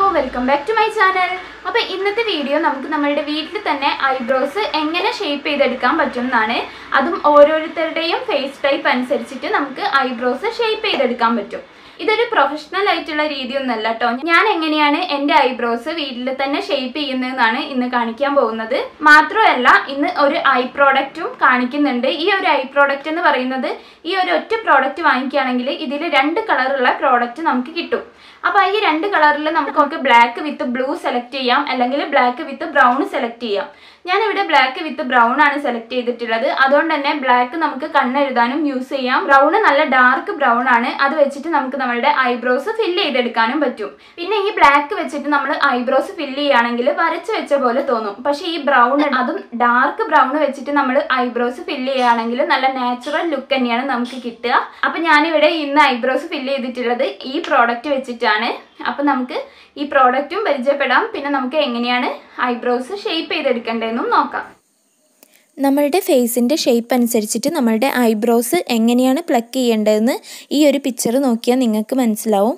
welcome back to my channel അപ്പോൾ ഇന്നത്തെ video നമുക്ക് നമ്മളുടെ വീട്ടിൽ തന്നെ ഐബ്രോസ് എങ്ങനെ ഷേപ്പ് ചെയ്തെടുക്കാൻ പറ്റും എന്നാണ് അതും ഓരോരുത്തരുടെയും ഫേസ് ടൈപ്പ് അനുസരിച്ചിട്ട് നമുക്ക് ഐബ്രോസ് ഷേപ്പ് ചെയ്തെടുക്കാൻ പറ്റും ഇതൊരു പ്രൊഫഷണൽ ആയിട്ടുള്ള രീതിയൊന്നല്ല കേട്ടോ ഞാൻ എങ്ങനെയാണ് എൻ്റെ ഐബ്രോസ് വീട്ടിൽ തന്നെ ഷേപ്പ് ചെയ്യുന്നതെന്നാണ് ഇന്ന് കാണിക്കാൻ പോകുന്നത് മാത്രമല്ല ഇന്ന് ഒരു ഐ പ്രോഡക്റ്റും കാണിക്കുന്നുണ്ട് ഈ ഒരു ഐ പ്രോഡക്റ്റ് എന്ന് പറയുന്നത് ഈ ഒരു ഒറ്റ പ്രോഡക്റ്റ് വാങ്ങിക്കുകയാണെങ്കിൽ ഇതിൽ രണ്ട് കളറുള്ള പ്രോഡക്റ്റ് നമുക്ക് കിട്ടും അപ്പോൾ ഈ രണ്ട് കളറിൽ നമുക്ക് നമുക്ക് ബ്ലാക്ക് വിത്ത് ബ്ലൂ സെലക്ട് ചെയ്യാം അല്ലെങ്കിൽ ബ്ലാക്ക് വിത്ത് ബ്രൗൺ സെലക്ട് ചെയ്യാം ഞാനിവിടെ ബ്ലാക്ക് വിത്ത് ബ്രൗൺ ആണ് സെലക്ട് ചെയ്തിട്ടുള്ളത് അതുകൊണ്ട് തന്നെ ബ്ലാക്ക് നമുക്ക് കണ്ണെഴുതാനും യൂസ് ചെയ്യാം ബ്രൗൺ നല്ല ഡാർക്ക് ബ്രൗൺ ആണ് അത് വെച്ചിട്ട് നമുക്ക് നമ്മളുടെ ഐബ്രോസ് ഫില്ല് ചെയ്തെടുക്കാനും പറ്റും പിന്നെ ഈ ബ്ലാക്ക് വെച്ചിട്ട് നമ്മൾ ഐബ്രോസ് ഫില്ല് ചെയ്യുകയാണെങ്കിൽ വരച്ച് വെച്ച പോലെ തോന്നും പക്ഷേ ഈ ബ്രൗൺ അതും ഡാർക്ക് ബ്രൗൺ വെച്ചിട്ട് നമ്മൾ ഐബ്രോസ് ഫില്ല് ചെയ്യുകയാണെങ്കിൽ നല്ല നാച്ചുറൽ ലുക്ക് തന്നെയാണ് നമുക്ക് കിട്ടുക അപ്പം ഞാനിവിടെ ഇന്ന് ഐബ്രോസ് ഫില്ല് ചെയ്തിട്ടുള്ളത് ഈ പ്രോഡക്റ്റ് വെച്ചിട്ടാണ് അപ്പം നമുക്ക് ഈ പ്രോഡക്റ്റും പരിചയപ്പെടാം പിന്നെ നമുക്ക് എങ്ങനെയാണ് ഐബ്രോസ് ഷേപ്പ് ചെയ്തെടുക്കേണ്ടതെന്നും നോക്കാം നമ്മളുടെ ഫേസിൻ്റെ ഷേപ്പ് അനുസരിച്ചിട്ട് നമ്മളുടെ ഐബ്രോസ് എങ്ങനെയാണ് പ്ലക്ക് ചെയ്യേണ്ടതെന്ന് ഈ ഒരു പിക്ചർ നോക്കിയാൽ നിങ്ങൾക്ക് മനസ്സിലാവും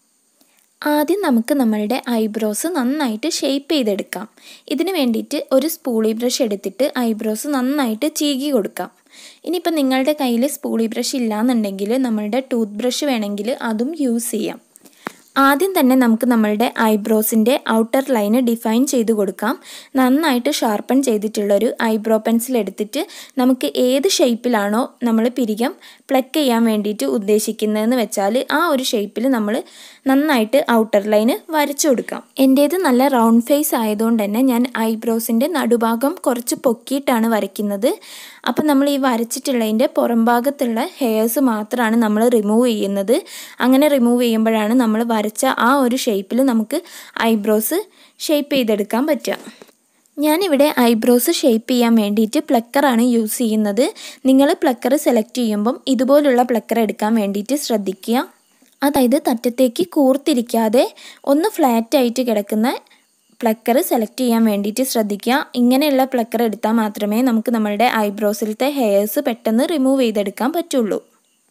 ആദ്യം നമുക്ക് നമ്മളുടെ ഐബ്രോസ് നന്നായിട്ട് ഷേപ്പ് ചെയ്തെടുക്കാം ഇതിന് വേണ്ടിയിട്ട് ഒരു സ്പൂളി ബ്രഷ് എടുത്തിട്ട് ഐബ്രോസ് നന്നായിട്ട് ചീകി കൊടുക്കാം ഇനിയിപ്പോൾ നിങ്ങളുടെ കയ്യിൽ സ്പൂളി ബ്രഷ് ഇല്ലാന്നുണ്ടെങ്കിൽ നമ്മളുടെ ടൂത്ത് ബ്രഷ് വേണമെങ്കിൽ അതും യൂസ് ചെയ്യാം ആദ്യം തന്നെ നമുക്ക് നമ്മളുടെ ഐബ്രോസിൻ്റെ ഔട്ടർ ലൈന് ഡിഫൈൻ ചെയ്ത് കൊടുക്കാം നന്നായിട്ട് ഷാർപ്പൺ ചെയ്തിട്ടുള്ളൊരു ഐബ്രോ പെൻസിൽ എടുത്തിട്ട് നമുക്ക് ഏത് ഷേപ്പിലാണോ നമ്മൾ പിരികം പ്ലക്ക് ചെയ്യാൻ വേണ്ടിയിട്ട് ഉദ്ദേശിക്കുന്നതെന്ന് വെച്ചാൽ ആ ഒരു ഷേപ്പിൽ നമ്മൾ നന്നായിട്ട് ഔട്ടർ ലൈന് വരച്ചു കൊടുക്കാം എൻ്റേത് നല്ല റൗണ്ട് ഫേസ് ആയതുകൊണ്ട് തന്നെ ഞാൻ ഐബ്രോസിൻ്റെ നടുഭാഗം കുറച്ച് പൊക്കിയിട്ടാണ് വരയ്ക്കുന്നത് അപ്പം നമ്മൾ ഈ വരച്ചിട്ടുള്ളതിൻ്റെ പുറം ഭാഗത്തുള്ള ഹെയർസ് മാത്രമാണ് നമ്മൾ റിമൂവ് ചെയ്യുന്നത് അങ്ങനെ റിമൂവ് ചെയ്യുമ്പോഴാണ് നമ്മൾ വരച്ച ആ ഒരു ഷേപ്പിൽ നമുക്ക് ഐബ്രോസ് ഷേപ്പ് ചെയ്തെടുക്കാൻ പറ്റുക ഞാനിവിടെ ഐബ്രോസ് ഷേപ്പ് ചെയ്യാൻ വേണ്ടിയിട്ട് പ്ലക്കറാണ് യൂസ് ചെയ്യുന്നത് നിങ്ങൾ പ്ലക്കർ സെലക്ട് ചെയ്യുമ്പം ഇതുപോലുള്ള പ്ലക്കർ എടുക്കാൻ വേണ്ടിയിട്ട് ശ്രദ്ധിക്കുക അതായത് തറ്റത്തേക്ക് കൂർത്തിരിക്കാതെ ഒന്ന് ഫ്ലാറ്റായിട്ട് കിടക്കുന്ന പ്ലക്കർ സെലക്ട് ചെയ്യാൻ വേണ്ടിയിട്ട് ശ്രദ്ധിക്കുക ഇങ്ങനെയുള്ള പ്ലക്കർ എടുത്താൽ മാത്രമേ നമുക്ക് നമ്മളുടെ ഐബ്രോസിലത്തെ ഹെയർസ് പെട്ടെന്ന് റിമൂവ് ചെയ്തെടുക്കാൻ പറ്റുള്ളൂ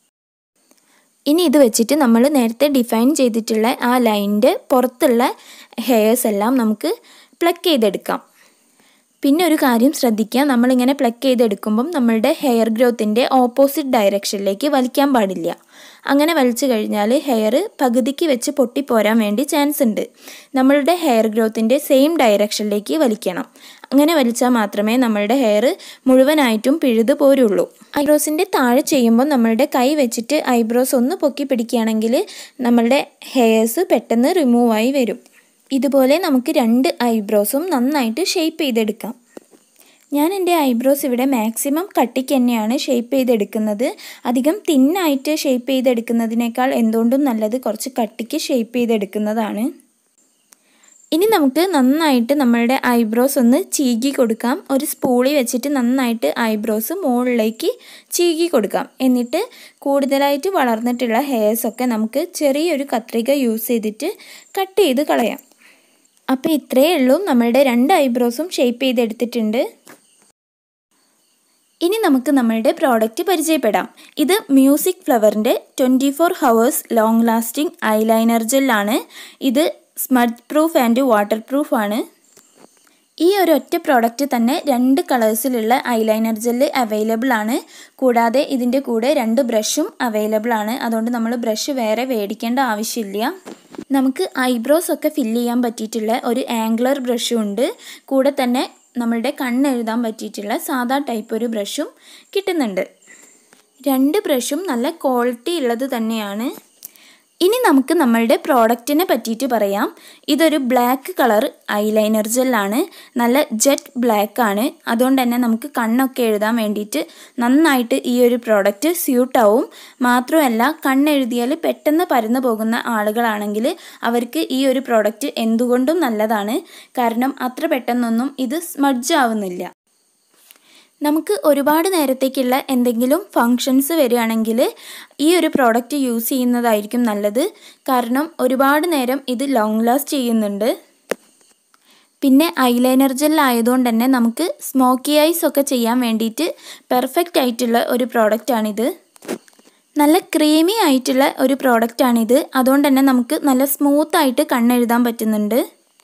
ഇനി ഇത് വെച്ചിട്ട് നമ്മൾ നേരത്തെ ഡിഫൈൻ ചെയ്തിട്ടുള്ള ആ ലൈനിൻ്റെ പുറത്തുള്ള ഹെയർസ് എല്ലാം നമുക്ക് പ്ലക്ക് ചെയ്തെടുക്കാം പിന്നെ ഒരു കാര്യം ശ്രദ്ധിക്കുക നമ്മളിങ്ങനെ പ്ലക്ക് ചെയ്തെടുക്കുമ്പം നമ്മളുടെ ഹെയർ ഗ്രോത്തിൻ്റെ ഓപ്പോസിറ്റ് ഡയറക്ഷനിലേക്ക് വലിക്കാൻ പാടില്ല അങ്ങനെ വലിച്ചു കഴിഞ്ഞാൽ ഹെയർ പകുതിക്ക് വെച്ച് പൊട്ടിപ്പോരാൻ വേണ്ടി ചാൻസ് ഉണ്ട് നമ്മളുടെ ഹെയർ ഗ്രോത്തിൻ്റെ സെയിം ഡയറക്ഷനിലേക്ക് വലിക്കണം അങ്ങനെ വലിച്ചാൽ മാത്രമേ നമ്മളുടെ ഹെയർ മുഴുവനായിട്ടും പിഴുതു പോരുള്ളൂ ഐബ്രോസിൻ്റെ താഴെ ചെയ്യുമ്പോൾ നമ്മളുടെ കൈ വെച്ചിട്ട് ഐബ്രോസ് ഒന്ന് പൊക്കി പിടിക്കുകയാണെങ്കിൽ നമ്മളുടെ ഹെയർസ് പെട്ടെന്ന് റിമൂവായി വരും ഇതുപോലെ നമുക്ക് രണ്ട് ഐബ്രോസും നന്നായിട്ട് ഷേപ്പ് ചെയ്തെടുക്കാം ഞാൻ എൻ്റെ ഐബ്രോസ് ഇവിടെ മാക്സിമം കട്ടിക്ക് തന്നെയാണ് ഷേപ്പ് ചെയ്തെടുക്കുന്നത് അധികം തിന്നായിട്ട് ഷേപ്പ് ചെയ്തെടുക്കുന്നതിനേക്കാൾ എന്തുകൊണ്ടും നല്ലത് കുറച്ച് കട്ടിക്ക് ഷേപ്പ് ചെയ്തെടുക്കുന്നതാണ് ഇനി നമുക്ക് നന്നായിട്ട് നമ്മളുടെ ഐബ്രോസ് ഒന്ന് ചീകി കൊടുക്കാം ഒരു സ്പൂളി വെച്ചിട്ട് നന്നായിട്ട് ഐബ്രോസ് മുകളിലേക്ക് ചീകി കൊടുക്കാം എന്നിട്ട് കൂടുതലായിട്ട് വളർന്നിട്ടുള്ള ഹെയർസൊക്കെ നമുക്ക് ചെറിയൊരു കത്രിക യൂസ് ചെയ്തിട്ട് കട്ട് ചെയ്ത് കളയാം അപ്പോൾ ഇത്രയേ ഉള്ളൂ നമ്മളുടെ രണ്ട് ഐബ്രോസും ഷേപ്പ് ചെയ്തെടുത്തിട്ടുണ്ട് ഇനി നമുക്ക് നമ്മളുടെ പ്രോഡക്റ്റ് പരിചയപ്പെടാം ഇത് മ്യൂസിക് ഫ്ലവറിൻ്റെ twenty four hours long lasting eyeliner ജെല്ലാണ് ഇത് smudge proof and waterproof ആണ് ഈ ഒരു ഒറ്റ പ്രോഡക്റ്റ് തന്നെ രണ്ട് കളേഴ്സിലുള്ള ഐലൈനർ ജെല്ല് അവൈലബിൾ ആണ് കൂടാതെ ഇതിൻ്റെ കൂടെ രണ്ട് ബ്രഷും അവൈലബിൾ ആണ് അതുകൊണ്ട് നമ്മൾ ബ്രഷ് വേറെ മേടിക്കേണ്ട ആവശ്യമില്ല നമുക്ക് ഐബ്രോസ് ഒക്കെ ഫില്ല് ചെയ്യാൻ പറ്റിയിട്ടുള്ള ഒരു ആംഗ്ലർ ബ്രഷും ഉണ്ട് കൂടെ തന്നെ നമ്മളുടെ കണ്ണെഴുതാൻ പറ്റിയിട്ടുള്ള സാധാ ടൈപ്പ് ഒരു ബ്രഷും കിട്ടുന്നുണ്ട് രണ്ട് ബ്രഷും നല്ല ക്വാളിറ്റി ഉള്ളത് തന്നെയാണ് ഇനി നമുക്ക് നമ്മളുടെ പ്രോഡക്റ്റിനെ പറ്റിയിട്ട് പറയാം ഇതൊരു ബ്ലാക്ക് കളർ ഐലൈനർ ജെല്ലാണ് നല്ല ജെറ്റ് ബ്ലാക്ക് ആണ് അതുകൊണ്ട് തന്നെ നമുക്ക് കണ്ണൊക്കെ എഴുതാൻ വേണ്ടിയിട്ട് നന്നായിട്ട് ഈ ഒരു പ്രോഡക്റ്റ് സ്യൂട്ടാവും മാത്രമല്ല കണ്ണെഴുതിയാൽ പെട്ടെന്ന് പരന്നു പോകുന്ന ആളുകളാണെങ്കിൽ അവർക്ക് ഈ ഒരു പ്രോഡക്റ്റ് എന്തുകൊണ്ടും നല്ലതാണ് കാരണം അത്ര പെട്ടെന്നൊന്നും ഇത് സ്മഡ്ജ് ആവുന്നില്ല നമുക്ക് ഒരുപാട് നേരത്തേക്കുള്ള എന്തെങ്കിലും ഫങ്ഷൻസ് വരികയാണെങ്കിൽ ഈ ഒരു പ്രോഡക്റ്റ് യൂസ് ചെയ്യുന്നതായിരിക്കും നല്ലത് കാരണം ഒരുപാട് നേരം ഇത് ലോങ് ലാസ്റ്റ് ചെയ്യുന്നുണ്ട് പിന്നെ ഐലൈനർ ജെൽ ആയതുകൊണ്ട് തന്നെ നമുക്ക് സ്മോക്കി ഐസ് ഒക്കെ ചെയ്യാൻ വേണ്ടിയിട്ട് പെർഫെക്റ്റ് ആയിട്ടുള്ള ഒരു പ്രോഡക്റ്റാണിത് നല്ല ക്രീമി ആയിട്ടുള്ള ഒരു പ്രോഡക്റ്റാണിത് അതുകൊണ്ട് തന്നെ നമുക്ക് നല്ല സ്മൂത്തായിട്ട് കണ്ണെഴുതാൻ പറ്റുന്നുണ്ട്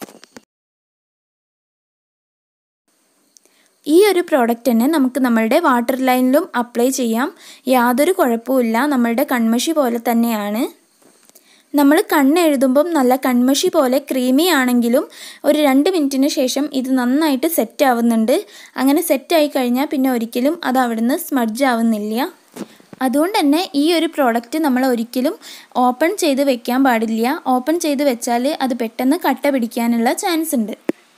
ഈ ഒരു പ്രോഡക്റ്റ് തന്നെ നമുക്ക് നമ്മളുടെ വാട്ടർ ലൈനിലും അപ്ലൈ ചെയ്യാം യാതൊരു കുഴപ്പമില്ല നമ്മളുടെ കൺമഷി പോലെ തന്നെയാണ് നമ്മൾ കണ്ണെഴുതുമ്പം നല്ല കൺമഷി പോലെ ക്രീമി ആണെങ്കിലും ഒരു രണ്ട് മിനിറ്റിന് ശേഷം ഇത് നന്നായിട്ട് സെറ്റ് ആവുന്നുണ്ട് അങ്ങനെ സെറ്റായി കഴിഞ്ഞാൽ പിന്നെ ഒരിക്കലും അത് അവിടുന്ന് സ്മഡ്ജ് ആവുന്നില്ല അതുകൊണ്ട് തന്നെ ഈ ഒരു പ്രോഡക്റ്റ് നമ്മൾ ഒരിക്കലും ഓപ്പൺ ചെയ്ത് വെക്കാൻ പാടില്ല ഓപ്പൺ ചെയ്ത് വെച്ചാൽ അത് പെട്ടെന്ന് കട്ട പിടിക്കാനുള്ള ചാൻസ് ഉണ്ട്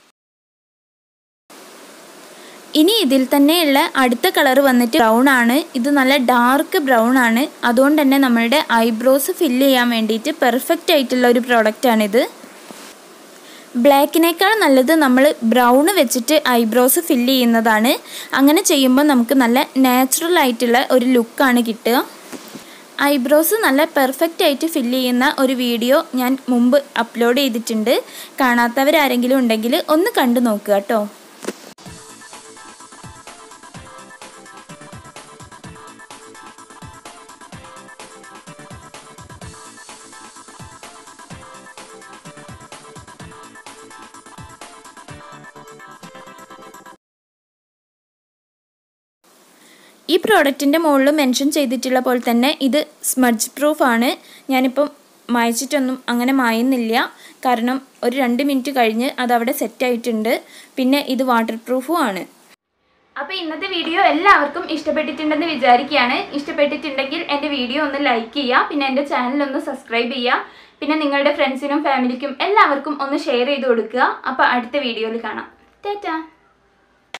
ഇനി ഇതിൽ തന്നെയുള്ള അടുത്ത കളർ വന്നിട്ട് ബ്രൗൺ ആണ് ഇത് നല്ല ഡാർക്ക് ബ്രൗൺ ആണ് അതുകൊണ്ട് തന്നെ നമ്മളുടെ ഐബ്രോസ് ഫില്ല് ചെയ്യാൻ വേണ്ടിയിട്ട് പെർഫെക്റ്റ് ആയിട്ടുള്ള ഒരു പ്രോഡക്റ്റാണിത് ബ്ലാക്കിനേക്കാൾ നല്ലത് നമ്മൾ ബ്രൗൺ വെച്ചിട്ട് ഐബ്രോസ് ഫില്ല് ചെയ്യുന്നതാണ് അങ്ങനെ ചെയ്യുമ്പോൾ നമുക്ക് നല്ല നാച്ചുറൽ ആയിട്ടുള്ള ഒരു ലുക്കാണ് കിട്ടുക ഐബ്രോസ് നല്ല പെർഫെക്റ്റ് ആയിട്ട് ഫില്ല് ചെയ്യുന്ന ഒരു വീഡിയോ ഞാൻ മുമ്പ് അപ്ലോഡ് ചെയ്തിട്ടുണ്ട് കാണാത്തവരാരെങ്കിലും ഉണ്ടെങ്കിൽ ഒന്ന് കണ്ടു നോക്കുക കേട്ടോ ഈ പ്രോഡക്റ്റിൻ്റെ മുകളിൽ മെൻഷൻ ചെയ്തിട്ടുള്ള പോലെ തന്നെ ഇത് സ്മഡ്ജ് പ്രൂഫ് ആണ് ഞാനിപ്പം മായച്ചിട്ടൊന്നും അങ്ങനെ മായുന്നില്ല കാരണം ഒരു രണ്ട് മിനിറ്റ് കഴിഞ്ഞ് അതവിടെ സെറ്റായിട്ടുണ്ട് പിന്നെ ഇത് വാട്ടർ പ്രൂഫും ആണ് അപ്പോൾ ഇന്നത്തെ വീഡിയോ എല്ലാവർക്കും ഇഷ്ടപ്പെട്ടിട്ടുണ്ടെന്ന് വിചാരിക്കുകയാണ് ഇഷ്ടപ്പെട്ടിട്ടുണ്ടെങ്കിൽ എൻ്റെ വീഡിയോ ഒന്ന് ലൈക്ക് ചെയ്യുക പിന്നെ എൻ്റെ ചാനൽ ഒന്ന് സബ്സ്ക്രൈബ് ചെയ്യുക പിന്നെ നിങ്ങളുടെ ഫ്രണ്ട്സിനും ഫാമിലിക്കും എല്ലാവർക്കും ഒന്ന് ഷെയർ ചെയ്ത് കൊടുക്കുക അപ്പോൾ അടുത്ത വീഡിയോയിൽ കാണാം ടാറ്റാ